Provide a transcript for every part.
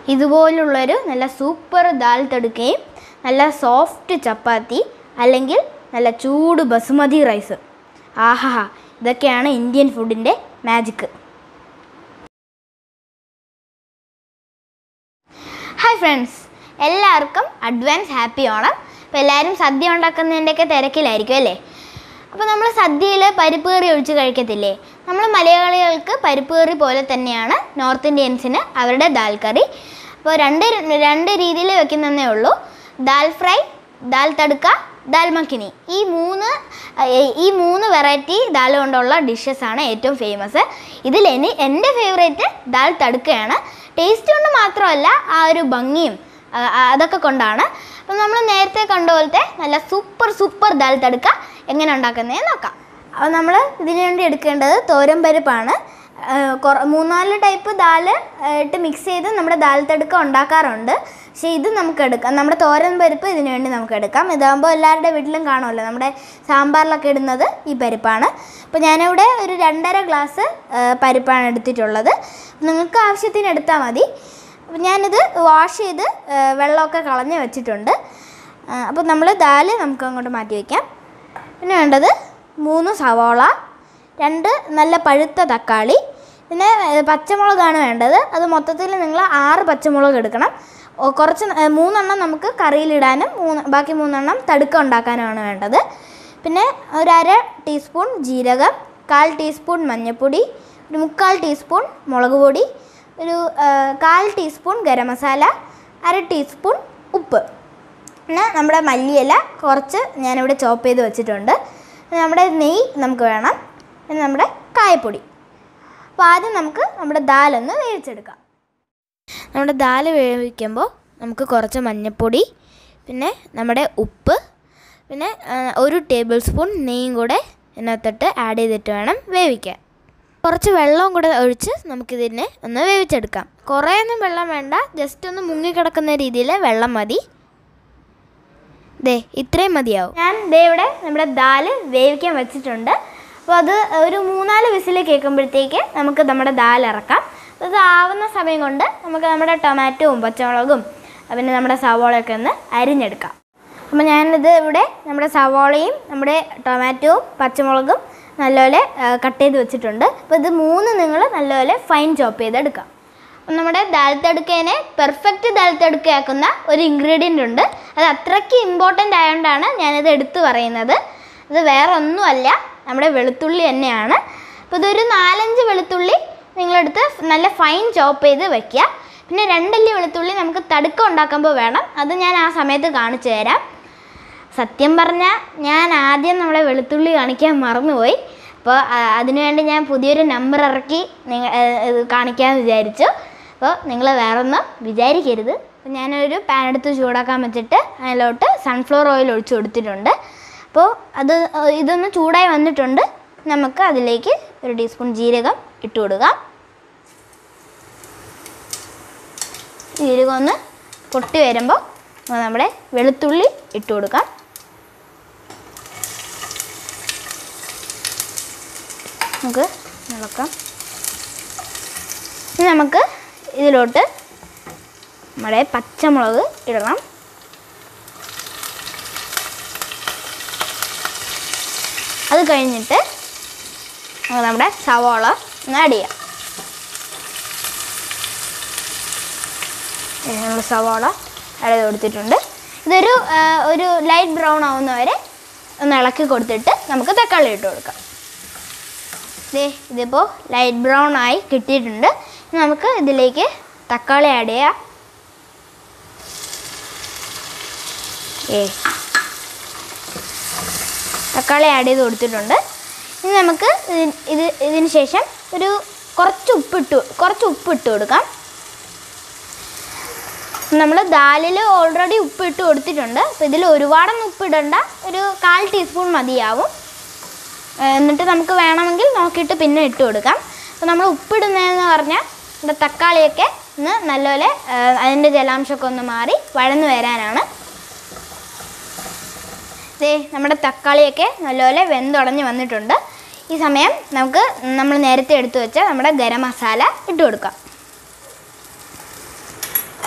ഇതുപോലുള്ളൊരു നല്ല സൂപ്പർ ദാൽ തടുക്കയും നല്ല സോഫ്റ്റ് ചപ്പാത്തി അല്ലെങ്കിൽ നല്ല ചൂട് ബസുമതി റൈസ് ആഹാ ഇതൊക്കെയാണ് ഇന്ത്യൻ ഫുഡിൻ്റെ മാജിക്ക് ഹായ് ഫ്രണ്ട്സ് എല്ലാവർക്കും അഡ്വാൻസ് ഹാപ്പി ഓണം അപ്പോൾ എല്ലാവരും സദ്യ ഉണ്ടാക്കുന്നതിൻ്റെയൊക്കെ തിരക്കിലായിരിക്കും അല്ലേ അപ്പോൾ നമ്മൾ സദ്യയിൽ പരിപ്പ് കറി ഒഴിച്ച് കഴിക്കത്തില്ലേ നമ്മൾ മലയാളികൾക്ക് പരിപ്പ് കറി പോലെ തന്നെയാണ് നോർത്ത് ഇന്ത്യൻസിന് അവരുടെ ദാൽ കറി അപ്പോൾ രണ്ട് രണ്ട് രീതിയിൽ വെക്കുന്നതേ ഉള്ളൂ ദാൽ ഫ്രൈ ദാൽ തടുക്ക ദാൽ മഖിനി ഈ മൂന്ന് ഏ- ഈ മൂന്ന് വെറൈറ്റി ദാൽ കൊണ്ടുള്ള ഡിഷസ് ആണ് ഏറ്റവും ഫേമസ് ഇതിൽ എനി എൻ്റെ ഫേവറേറ്റ് ദാൽ തടുക്കയാണ് ടേസ്റ്റ് കൊണ്ട് മാത്രമല്ല ആ ഒരു ഭംഗിയും ആ, ആ, അതൊക്കെ കൊണ്ടാണ് അപ്പം നമ്മൾ നേരത്തെ കണ്ട പോലത്തെ നല്ല സൂപ്പർ സൂപ്പർ ദാൽ തടുക്ക എങ്ങനെ ഉണ്ടാക്കുന്നതെന്ന് നോക്കാം അപ്പോൾ നമ്മൾ ഇതിനു വേണ്ടി എടുക്കേണ്ടത് തോരൻ പരിപ്പാണ് ആ, കുറ- മൂന്നാല് ടൈപ്പ് ദാൽ ഇട്ട് മിക്സ് ചെയ്ത് നമ്മുടെ ദാൽ തടുക്ക ഉണ്ടാക്കാറുണ്ട് പക്ഷേ ഇത് നമുക്ക് എടുക്കാം നമ്മുടെ തോരൻ പരിപ്പ് ഇതിനു വേണ്ടി നമുക്ക് എടുക്കാം ഇതാകുമ്പോൾ എല്ലാവരുടെ വീട്ടിലും കാണുമല്ലോ നമ്മുടെ സാമ്പാറിലൊക്കെ ഇടുന്നത് ഈ പരിപ്പാണ് അപ്പോൾ ഞാനിവിടെ ഒരു രണ്ടര ഗ്ലാസ് ആ, പരിപ്പാണ് എടുത്തിട്ടുള്ളത് നിങ്ങൾക്ക് ആവശ്യത്തിന് എടുത്താൽ മതി അപ്പോൾ ഞാനിത് വാഷ് ചെയ്ത് ആ, വെള്ളമൊക്കെ കളഞ്ഞ് വെച്ചിട്ടുണ്ട് അപ്പോൾ നമ്മൾ ദാല് നമുക്ക് അങ്ങോട്ട് മാറ്റി വയ്ക്കാം പിന്നെ വേണ്ടത് മൂന്ന് സവാള രണ്ട് നല്ല പഴുത്ത തക്കാളി പിന്നെ ഏ, പച്ചമുളകാണ് വേണ്ടത് അത് മൊത്തത്തിൽ നിങ്ങൾ ആറ് പച്ചമുളക് എടുക്കണം ഓ, കുറച്ച് ന- ഏ, മൂന്നെണ്ണം നമുക്ക് കറിയിലിടാനും മൂന്ന് ബാക്കി മൂന്നെണ്ണം തടുക്ക ഉണ്ടാക്കാനുമാണ് വേണ്ടത് പിന്നെ ഒരു അര ടീസ്പൂൺ ജീരകം കാൽ ടീസ്പൂൺ മഞ്ഞൾപ്പൊടി ഒരു മുക്കാൽ ടീസ്പൂൺ മുളക് പൊടി ഒരു ആ, കാൽ ടീസ്പൂൺ ഗരം മസാല അര ടീസ്പൂൺ ഉപ്പ് പിന്നെ നമ്മുടെ മല്ലിയില കുറച്ച് ഞാനിവിടെ ചോപ്പ് ചെയ്ത് വെച്ചിട്ടുണ്ട് പിന്നെ നമ്മുടെ നെയ്യ് നമുക്ക് വേണം പിന്നെ നമ്മുടെ കായപ്പൊടി അപ്പോൾ ആദ്യം നമുക്ക് നമ്മുടെ ദാലൊന്ന് വേവിച്ചെടുക്കാം നമ്മുടെ ദാല് വേവിക്കുമ്പോൾ നമുക്ക് കുറച്ച് മഞ്ഞൾപ്പൊടി പിന്നെ നമ്മുടെ ഉപ്പ് പിന്നെ ആ, ഒരു ടേബിൾ സ്പൂൺ നെയ്യും കൂടെ ഇതിനകത്തിട്ട് ആഡ് ചെയ്തിട്ട് വേണം വേവിക്കാൻ കുറച്ച് വെള്ളവും കൂടെ ഒഴിച്ച് നമുക്കിതിനെ ഒന്ന് വേവിച്ചെടുക്കാം കുറേയൊന്നും വെള്ളം വേണ്ട ജസ്റ്റ് ഒന്ന് മുങ്ങിക്കിടക്കുന്ന രീതിയിൽ വെള്ളം മതി ദേ ഇത്രയും മതിയാവും ഞാൻ ദേ ഇവിടെ നമ്മുടെ ദാല് വേവിക്കാൻ വെച്ചിട്ടുണ്ട് അപ്പോൾ അത് ഒരു മൂന്നാല് വിസിൽ കേൾക്കുമ്പോഴത്തേക്ക് നമുക്ക് നമ്മുടെ ദാൽ ഇറക്കാം അത് ആവുന്ന സമയം കൊണ്ട് നമുക്ക് നമ്മുടെ ടൊമാറ്റോവും പച്ചമുളകും പിന്നെ നമ്മുടെ സവോളയൊക്കെ ഒന്ന് അരിഞ്ഞെടുക്കാം അപ്പോൾ ഞാനിത് ഇവിടെ നമ്മുടെ സവോളയും നമ്മുടെ ടൊമാറ്റോവും പച്ചമുളകും നല്ലപോലെ കട്ട് ചെയ്ത് വെച്ചിട്ടുണ്ട് അപ്പോൾ ഇത് മൂന്ന് നിങ്ങൾ നല്ലപോലെ ഫൈൻ ചോപ്പ് ചെയ്തെടുക്കാം അപ്പം നമ്മുടെ ദാൽ തടുക്കേനെ പെർഫെക്റ്റ് ദാൽ തടുക്കയാക്കുന്ന ഒരു ഇൻഗ്രീഡിയൻ്റ് ഉണ്ട് അത് അത്രയ്ക്ക് ഇമ്പോർട്ടൻ്റ് ആയതുകൊണ്ടാണ് ഞാനിത് എടുത്തു പറയുന്നത് ഇത് വേറെ ഒന്നുമല്ല നമ്മുടെ വെളുത്തുള്ളി തന്നെയാണ് അപ്പോൾ ഇതൊരു നാലഞ്ച് വെളുത്തുള്ളി നിങ്ങളെടുത്ത് നല്ല ഫൈൻ ചോപ്പ് ചെയ്ത് വെക്കുക പിന്നെ രണ്ടല്ലി വെളുത്തുള്ളി നമുക്ക് തടുക്ക ഉണ്ടാക്കുമ്പോൾ വേണം അത് ഞാൻ ആ സമയത്ത് കാണിച്ചു തരാം സത്യം പറഞ്ഞാൽ ഞാൻ ആദ്യം നമ്മളെ വെളുത്തുള്ളി കാണിക്കാൻ മറന്നുപോയി അപ്പോൾ അതിനുവേണ്ടി ഞാൻ പുതിയൊരു നമ്പർ ഇറക്കി നിങ്ങൾ ഇത് കാണിക്കാമെന്ന് വിചാരിച്ചു അപ്പോൾ നിങ്ങൾ വേറൊന്നും വിചാരിക്കരുത് അപ്പോൾ ഞാനൊരു പാൻ എടുത്ത് ചൂടാക്കാൻ വെച്ചിട്ട് അതിലോട്ട് സൺഫ്ലവർ ഓയിൽ ഒഴിച്ച് കൊടുത്തിട്ടുണ്ട് അപ്പോൾ അത് ഇതൊന്ന് ചൂടായി വന്നിട്ടുണ്ട് നമുക്ക് അതിലേക്ക് ഒരു ടീസ്പൂൺ ജീരകം ഇട്ട് കൊടുക്കാം ജീരകം ഒന്ന് പൊട്ടി വരുമ്പോൾ നമ്മുടെ വെളുത്തുള്ളി ഇട്ട് കൊടുക്കാം നമുക്ക് ഇളക്കാം ഇനി നമുക്ക് ഇതിലോട്ട് നമ്മുടെ പച്ചമുളക് ഇടണം അത് കഴിഞ്ഞിട്ട് നമുക്ക് നമ്മുടെ സവാള ഒന്ന് ആഡ് ചെയ്യാം നമ്മൾ സവാള ആഡ് ചെയ്ത് കൊടുത്തിട്ടുണ്ട് ഇതൊരു ആ, ഒരു ലൈറ്റ് ബ്രൗൺ ആവുന്നവരെ ഒന്ന് ഇളക്കി കൊടുത്തിട്ട് നമുക്ക് തക്കാളി ഇട്ട് കൊടുക്കാം ദേ ഇതിപ്പോൾ ലൈറ്റ് ബ്രൗൺ ആയി കിട്ടിയിട്ടുണ്ട് ഇനി നമുക്ക് ഇതിലേക്ക് തക്കാളി ആഡ് ചെയ്യാം ഏ തക്കാളി ആഡ് ചെയ്ത് കൊടുത്തിട്ടുണ്ട് ഇനി നമുക്ക് ഇതിന് ഇത് ഇതിന് ശേഷം ഒരു കുറച്ച് ഉപ്പിട്ട് കുറച്ച് ഉപ്പ് ഇട്ട് കൊടുക്കാം നമ്മൾ ദാലിൽ ഓൾറെഡി ഉപ്പ് ഇട്ട് കൊടുത്തിട്ടുണ്ട് അപ്പോൾ ഇതിൽ ഒരുപാടൊന്നും ഉപ്പ് ഇടണ്ട ഒരു കാൽ ടീസ്പൂൺ മതിയാവും ഏഹ് എന്നിട്ട് നമുക്ക് വേണമെങ്കിൽ നോക്കിയിട്ട് പിന്നെ ഇട്ട് കൊടുക്കാം അപ്പോൾ നമ്മൾ ഉപ്പിടുന്നതെന്ന് പറഞ്ഞാൽ നമ്മുടെ തക്കാളിയൊക്കെ ഒന്ന് നല്ലപോലെ ഏഹ് അതിൻ്റെ ജലാംശമൊക്കെ ഒന്ന് മാറി വഴന്നു വരാനാണ് ദേ നമ്മുടെ തക്കാളിയൊക്കെ നല്ലപോലെ വെന്തുടഞ്ഞ് വന്നിട്ടുണ്ട് ഈ സമയം നമുക്ക് നമ്മൾ നേരത്തെ എടുത്തു വെച്ച നമ്മുടെ ഗരം മസാല ഇട്ട് കൊടുക്കാം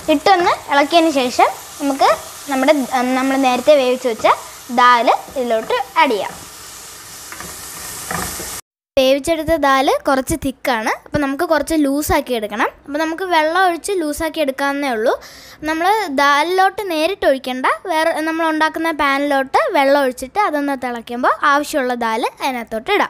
ഇട്ടൊന്ന് ഇളക്കിയതിന് ശേഷം നമുക്ക് നമ്മുടെ നമ്മൾ നേരത്തെ വേവിച്ച് വെച്ച ദാല് ഇതിലോട്ട് ആഡ് ചെയ്യാം വേവിച്ചെടുത്ത ദാല് കുറച്ച് തിക്കാണ് അപ്പോൾ നമുക്ക് കുറച്ച് ലൂസാക്കി എടുക്കണം അപ്പോൾ നമുക്ക് വെള്ളം ഒഴിച്ച് ലൂസാക്കി എടുക്കാവുന്നേ ഉള്ളൂ നമ്മൾ ദാലിലോട്ട് നേരിട്ട് ഒഴിക്കണ്ട വേറെ നമ്മൾ ഉണ്ടാക്കുന്ന പാനിലോട്ട് വെള്ളം ഒഴിച്ചിട്ട് അതൊന്ന് തിളയ്ക്കുമ്പോൾ ആവശ്യമുള്ള ദാല് അതിനകത്തോട്ട് ഇടാം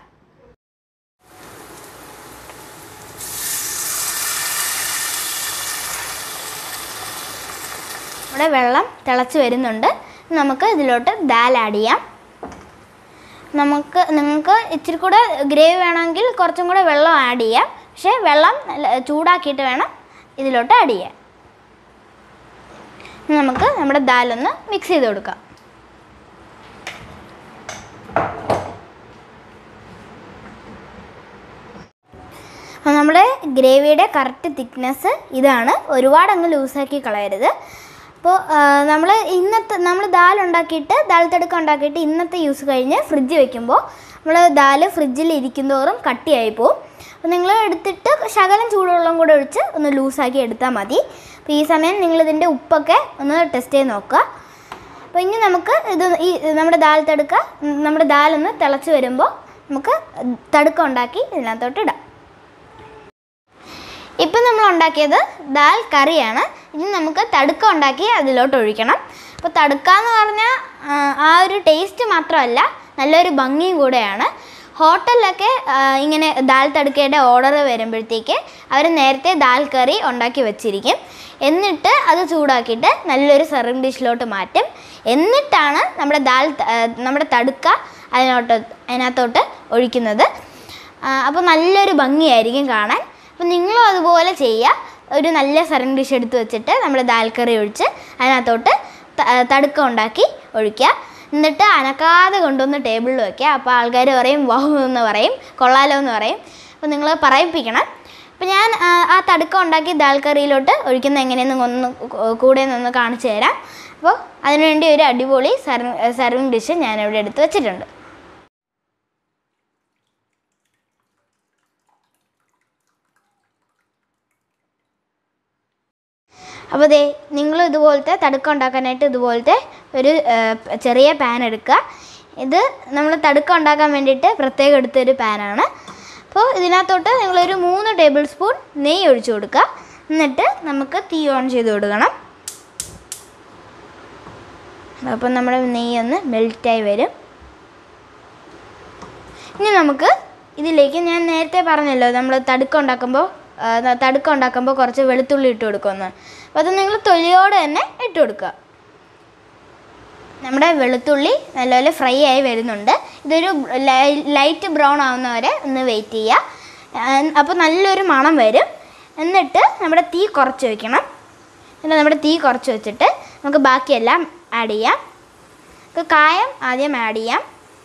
ഇവിടെ വെള്ളം തിളച്ച് വരുന്നുണ്ട് നമുക്ക് ഇതിലോട്ട് ദാൽ ആഡ് ചെയ്യാം നമുക്ക് നിങ്ങൾക്ക് ഇച്ചിരി കൂടെ ഗ്രേവി വേണമെങ്കിൽ കുറച്ചും കൂടെ വെള്ളം ആഡ് ചെയ്യാം പക്ഷേ വെള്ളം നല്ല ചൂടാക്കിയിട്ട് വേണം ഇതിലോട്ട് ആഡ് ചെയ്യാൻ ഇനി നമുക്ക് നമ്മുടെ ദാലൊന്ന് മിക്സ് ചെയ്ത് കൊടുക്കാം അപ്പോൾ നമ്മുടെ ഗ്രേവിയുടെ കറക്റ്റ് തിക്നെസ് ഇതാണ് ഒരുപാട് അങ്ങ് ലൂസാക്കി കളയരുത് അപ്പോൾ നമ്മൾ ഇന്നത്തെ നമ്മൾ ദാൽ ഉണ്ടാക്കിയിട്ട് ദാൽ തടുക്ക ഉണ്ടാക്കിയിട്ട് ഇന്നത്തെ യൂസ് കഴിഞ്ഞ് ഫ്രിഡ്ജ് വെക്കുമ്പോൾ നമ്മൾ ദാൽ ഫ്രിഡ്ജിൽ ഇരിക്കുന്തോറും കട്ടിയായി പോകും അപ്പോൾ നിങ്ങൾ എടുത്തിട്ട് ശകലം ചൂടുവെള്ളം കൂടെ ഒഴിച്ച് ഒന്ന് ലൂസാക്കി എടുത്താൽ മതി അപ്പോൾ ഈ സമയം നിങ്ങളിതിൻ്റെ ഉപ്പൊക്കെ ഒന്ന് ടെസ്റ്റ് ചെയ്ത് നോക്കുക അപ്പോൾ ഇനി നമുക്ക് ഇത് ഈ നമ്മുടെ ദാൽ തടുക്ക നമ്മുടെ ദാലൊന്ന് തിളച്ച് വരുമ്പോൾ നമുക്ക് തടുക്ക ഉണ്ടാക്കി ഇതിനകത്തോട്ട് ഇടാം ഇപ്പം നമ്മൾ ഉണ്ടാക്കിയത് ദാൽ കറിയാണ് ഇനി നമുക്ക് തടുക്ക ഉണ്ടാക്കി അതിലോട്ട് ഒഴിക്കണം അപ്പോൾ തടുക്ക എന്ന് പറഞ്ഞാൽ ആ, ആ ഒരു ടേസ്റ്റ് മാത്രമല്ല നല്ലൊരു ഭംഗിയും കൂടെയാണ് ഹോട്ടലിലൊക്കെ ആ, ഇങ്ങനെ ദാൽ തടുക്കയുടെ ഓർഡർ വരുമ്പോഴത്തേക്ക് അവർ നേരത്തെ ദാൽ കറി ഉണ്ടാക്കി വെച്ചിരിക്കും എന്നിട്ട് അത് ചൂടാക്കിയിട്ട് നല്ലൊരു സെർവിങ് ഡിഷിലോട്ട് മാറ്റും എന്നിട്ടാണ് നമ്മുടെ ദാൽ ത- ആ, നമ്മുടെ തടുക്ക അതിനോട്ട് അതിനകത്തോട്ട് ഒഴിക്കുന്നത് അപ്പോൾ നല്ലൊരു ഭംഗിയായിരിക്കും കാണാൻ അപ്പോൾ നിങ്ങളും അതുപോലെ ചെയ്യുക ഒരു നല്ല സെർവിങ് ഡിഷ് എടുത്ത് വെച്ചിട്ട് നമ്മൾ ദാൽ കറി ഒഴിച്ച് അതിനകത്തോട്ട് ത- ആ, തടുക്ക ഉണ്ടാക്കി ഒഴിക്കുക എന്നിട്ട് അനക്കാതെ കൊണ്ടുവന്ന് ടേബിളിൽ വയ്ക്കുക അപ്പോൾ ആൾക്കാർ പറയും വാഹു എന്ന് പറയും കൊള്ളാലോ എന്ന് പറയും അപ്പോൾ നിങ്ങൾ പറയിപ്പിക്കണം അപ്പോൾ ഞാൻ ആ, ആ തടുക്ക ഉണ്ടാക്കി ദാൽ കറിയിലോട്ട് ഒഴിക്കുന്ന എങ്ങനെയെന്ന് ഒന്ന് കൂ- കൂടെ ഒന്ന് കാണിച്ചു തരാം അപ്പോൾ അതിനുവേണ്ടി ഒരു അടിപൊളി സെർവിങ് സെർവിങ് ഡിഷ് ഞാനിവിടെ എടുത്ത് വെച്ചിട്ടുണ്ട് അപ്പോൾ ദേ നിങ്ങൾ ഇതുപോലത്തെ തടുക്ക ഉണ്ടാക്കാനായിട്ട് ഇതുപോലത്തെ ഒരു ആ, ചെറിയ പാൻ എടുക്കുക ഇത് നമ്മൾ തടുക്ക ഉണ്ടാക്കാൻ വേണ്ടിയിട്ട് പ്രത്യേകം എടുത്തൊരു പാനാണ് അപ്പോൾ ഇതിനകത്തോട്ട് നിങ്ങളൊരു മൂന്ന് ടേബിൾ സ്പൂൺ നെയ്യ് ഒഴിച്ചു കൊടുക്കുക എന്നിട്ട് നമുക്ക് തീ ഓൺ ചെയ്ത് കൊടുക്കണം അപ്പം നമ്മുടെ നെയ്യ് ഒന്ന് മെൽറ്റായി വരും ഇനി നമുക്ക് ഇതിലേക്ക് ഞാൻ നേരത്തെ പറഞ്ഞല്ലോ നമ്മൾ തടുക്ക ഉണ്ടാക്കുമ്പോൾ ആ, ന- തടുക്ക ഉണ്ടാക്കുമ്പോൾ കുറച്ച് വെളുത്തുള്ളി ഇട്ട് കൊടുക്കുമെന്ന് അപ്പോൾ അത് നിങ്ങൾ തൊലിയോടെ തന്നെ ഇട്ട് കൊടുക്കുക നമ്മുടെ വെളുത്തുള്ളി നല്ലപോലെ ഫ്രൈ ആയി വരുന്നുണ്ട് ഇതൊരു ലൈ- ലൈറ്റ് ബ്രൗൺ ആവുന്നവരെ ഒന്ന് വെയിറ്റ് ചെയ്യുക അപ്പോൾ നല്ലൊരു മണം വരും എന്നിട്ട് നമ്മുടെ തീ കുറച്ച് വെക്കണം എന്നിട്ട് നമ്മുടെ തീ കുറച്ച് വെച്ചിട്ട് നമുക്ക് ബാക്കിയെല്ലാം ആഡ് ചെയ്യാം നമുക്ക് കായം ആദ്യം ആഡ് ചെയ്യാം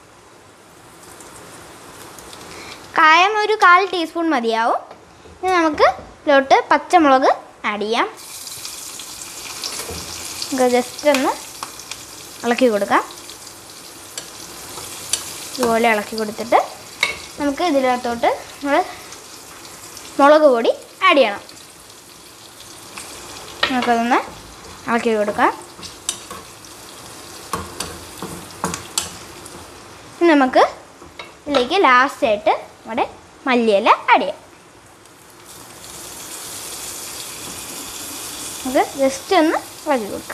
കായം ഒരു കാൽ ടീസ്പൂൺ മതിയാവും ഇനി നമുക്ക് ഇതിലോട്ട് പച്ചമുളക് ആഡ് ചെയ്യാം നമുക്ക് ജസ്റ്റ് ഒന്ന് ഇളക്കി കൊടുക്കാം ഇതുപോലെ ഇളക്കി കൊടുത്തിട്ട് നമുക്ക് ഇതിനകത്തോട്ട് നമ്മൾ മുളക് പൊടി ആഡ് ചെയ്യണം നമുക്കതൊന്ന് ഇളക്കി കൊടുക്കാം ഇനി നമുക്ക് ഇതിലേക്ക് ലാസ്റ്റായിട്ട് നമ്മുടെ മല്ലിയില ആഡ് ചെയ്യാം നമുക്ക് ജസ്റ്റ് ഒന്ന് ഇളക്കി കൊടുക്കാം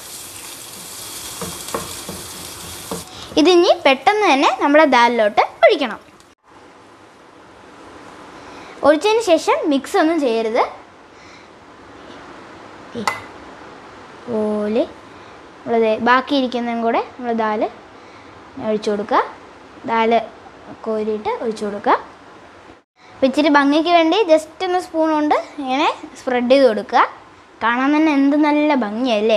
ഇതിനി പെട്ടെന്ന് തന്നെ നമ്മുടെ ദാലിലോട്ട് ഒഴിക്കണം ഒഴിച്ചതിന് ശേഷം മിക്സ് ഒന്നും ചെയ്യരുത് പോലെ നമ്മൾ ബാക്കി ഇരിക്കുന്നതും കൂടെ നമ്മൾ ദാല് ഒഴിച്ചു കൊടുക്കുക ദാല് കോരിയിട്ട് ഒഴിച്ചു കൊടുക്കുക അപ്പോൾ ഇച്ചിരി ഭംഗിക്ക് വേണ്ടി ജസ്റ്റ് ഒന്ന് സ്പൂൺ കൊണ്ട് ഇങ്ങനെ സ്പ്രെഡ് ചെയ്ത് കൊടുക്കുക കാണാൻ തന്നെ എന്ത് നല്ല ഭംഗിയല്ലേ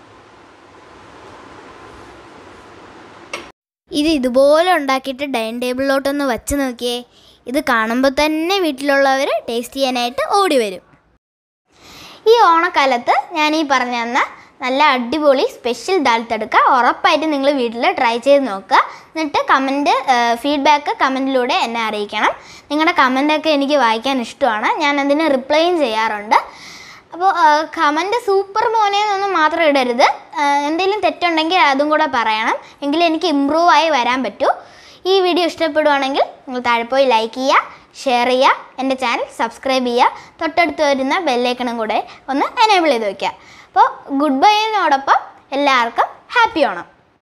ഇത് ഇതുപോലെ ഉണ്ടാക്കിയിട്ട് ഡൈനിങ് ടേബിളിലോട്ടൊന്ന് വച്ച് നോക്കിയേ ഇത് കാണുമ്പോൾ തന്നെ വീട്ടിലുള്ളവർ ടേസ്റ്റ് ചെയ്യാനായിട്ട് ഓടി വരും ഈ ഓണക്കാലത്ത് ഞാൻ ഈ പറഞ്ഞു തന്ന നല്ല അടിപൊളി സ്പെഷ്യൽ ദാൽ തടുക്ക ഉറപ്പായിട്ട് നിങ്ങൾ വീട്ടിൽ ട്രൈ ചെയ്ത് നോക്കുക എന്നിട്ട് കമൻറ്റ് ഫീഡ്ബാക്ക് കമൻറ്റിലൂടെ എന്നെ അറിയിക്കണം നിങ്ങളുടെ കമൻറ്റൊക്കെ എനിക്ക് വായിക്കാൻ ഇഷ്ടമാണ് ഞാൻ അതിന് റിപ്ലൈയും ചെയ്യാറുണ്ട് അപ്പോൾ കമൻറ്റ് സൂപ്പർ മോനെ എന്നൊന്നും മാത്രം ഇടരുത് ആ, എന്തെങ്കിലും തെറ്റുണ്ടെങ്കിൽ അതും കൂടെ പറയണം എങ്കിലും എനിക്ക് ഇമ്പ്രൂവ് ആയി വരാൻ പറ്റൂ ഈ വീഡിയോ ഇഷ്ടപ്പെടുവാണെങ്കിൽ നിങ്ങൾ താഴെ പോയി ലൈക്ക് ചെയ്യുക ഷെയർ ചെയ്യുക എൻ്റെ ചാനൽ സബ്സ്ക്രൈബ് ചെയ്യുക തൊട്ടടുത്ത് വരുന്ന ബെല്ലൈക്കണും കൂടെ ഒന്ന് എനേബിൾ ചെയ്ത് വയ്ക്കുക അപ്പോൾ ഗുഡ് ബൈനോടൊപ്പം എല്ലാവർക്കും ഹാപ്പി ഓണം